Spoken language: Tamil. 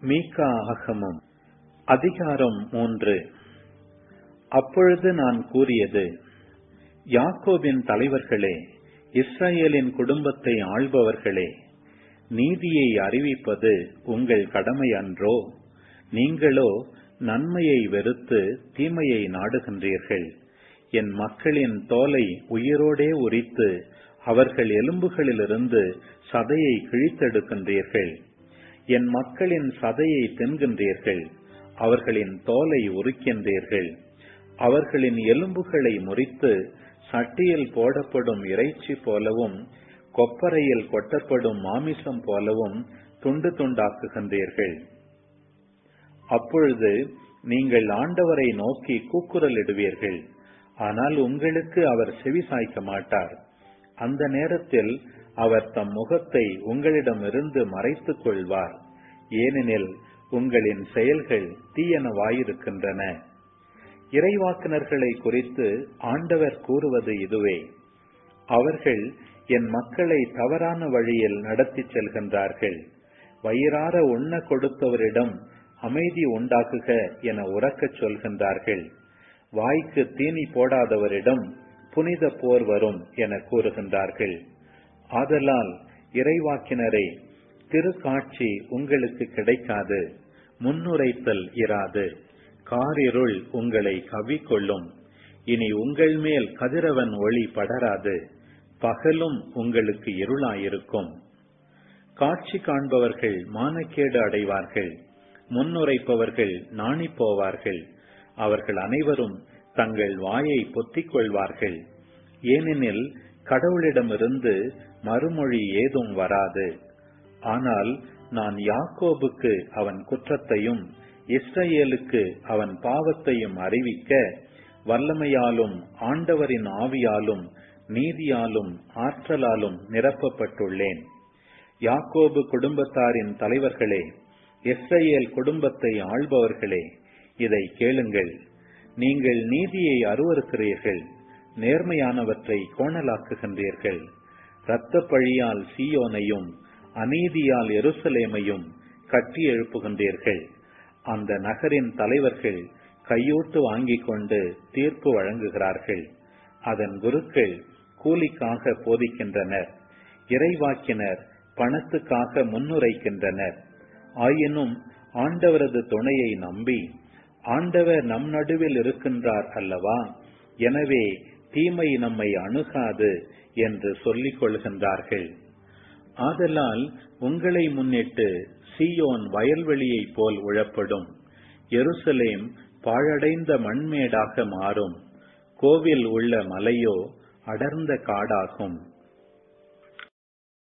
மீகா ஆகமம் அதிகாரம் மூன்று அப்பொழுது நான் கூறியது யாக்கோபின் தலைவர்களே இஸ்ரவேலின் குடும்பத்தை ஆள்பவர்களே நீதியை அறிவிப்பது உங்கள் கடமை அன்றோ நீங்களோ நன்மையை வெறுத்து தீமையை நாடுகின்றீர்கள் என் மக்களின் தோலை உயிரோடே உரித்து அவர்கள் எலும்புகளிலிருந்து சதையை கிழித்தெடுக்கின்றீர்கள் என் மக்களின் சதையை தின்கின்றீர்கள் அவர்களின் தோலை உரிக்கின்றீர்கள் அவர்களின் எலும்புகளை முறித்து சட்டியில் போடப்படும் இறைச்சி போலவும் கொப்பரையில் கொட்டப்படும் மாமிசம் போலவும் துண்டு துண்டாக்குகின்றீர்கள் அப்பொழுது நீங்கள் ஆண்டவரை நோக்கி கூக்குரலிடுவீர்கள் ஆனால் உங்களுக்கு அவர் செவி சாய்க்க மாட்டார் அந்த நேரத்தில் அவர் தம் முகத்தை உங்களிடமிருந்து மறைத்துக் கொள்வார் ஏனெனில் உங்களின் செயல்கள் தீயனவாயிருக்கின்றன இறைவாக்கினர்களை குறித்து ஆண்டவர் கூறுவது இதுவே அவர்கள் என் மக்களை தவறான வழியில் நடத்திச் செல்கின்றார்கள் வயிறார உண்ண கொடுத்தவரிடம் அமைதி உண்டாக்குக என உறக்கச் சொல்கின்றார்கள் வாய்க்கு தீனி போடாதவரிடம் புனித போர் வரும் என கூறுகின்றார்கள் ஆதலால் இறைவாக்கினரே திருக்காட்சி உங்களுக்கு கிடைக்காது முன்னுரைத்தல் இராது காரிருள் உங்களை கவிக்கொள்ளும் இனி உங்கள் மேல் கதிரவன் ஒளி படராது பகலும் உங்களுக்கு இருளாயிருக்கும் காட்சி காண்பவர்கள் மானக்கேடு அடைவார்கள் முன்னுரைப்பவர்கள் நாணி போவார்கள் அவர்கள் அனைவரும் தங்கள் வாயை பொத்திக் கொள்வார்கள் ஏனெனில் கடவுளிடமிருந்து மறுமொழி ஏதும் வராது ஆனால் நான் யாக்கோபுக்கு அவன் குற்றத்தையும் இஸ்ரேலுக்கு அவன் பாவத்தையும் அறிவிக்க வல்லமையாலும் ஆண்டவரின் ஆவியாலும் நீதியாலும் ஆற்றலாலும் நிரப்பப்பட்டுள்ளேன் யாக்கோபு குடும்பத்தாரின் தலைவர்களே இஸ்ரேல் குடும்பத்தை ஆள்பவர்களே இதை கேளுங்கள் நீங்கள் நீதியை அருவருக்கிறீர்கள் நேர்மையானவற்றை கோணலாக்குகின்றீர்கள் இரத்த பழியால் சீயோனையும் அநீதியால் எருசலேமையும் கட்டி எழுப்புகின்றீர்கள் அந்த நகரின் தலைவர்கள் கையூட்டு வாங்கிக் கொண்டு தீர்ப்பு வழங்குகிறார்கள் அதன் குருக்கள் கூலிக்காக போதிக்கின்றனர் இறைவாக்கினர் பணத்துக்காக முன்னுரைக்கின்றனர் ஆயினும் ஆண்டவரது துணையை நம்பி ஆண்டவர் நம் நடுவில் இருக்கின்றார் அல்லவா எனவே தீமை நம்மை அணுகாது என்று சொல்லிக் கொள்கின்றார்கள் ஆதலால் உங்களை முன்னிட்டு சியோன் வயல்வெளியைப் போல் உழப்படும் எருசலேம் பாழடைந்த மண்மேடாக மாறும் கோவில் உள்ள மலையோ அடர்ந்த காடாகும்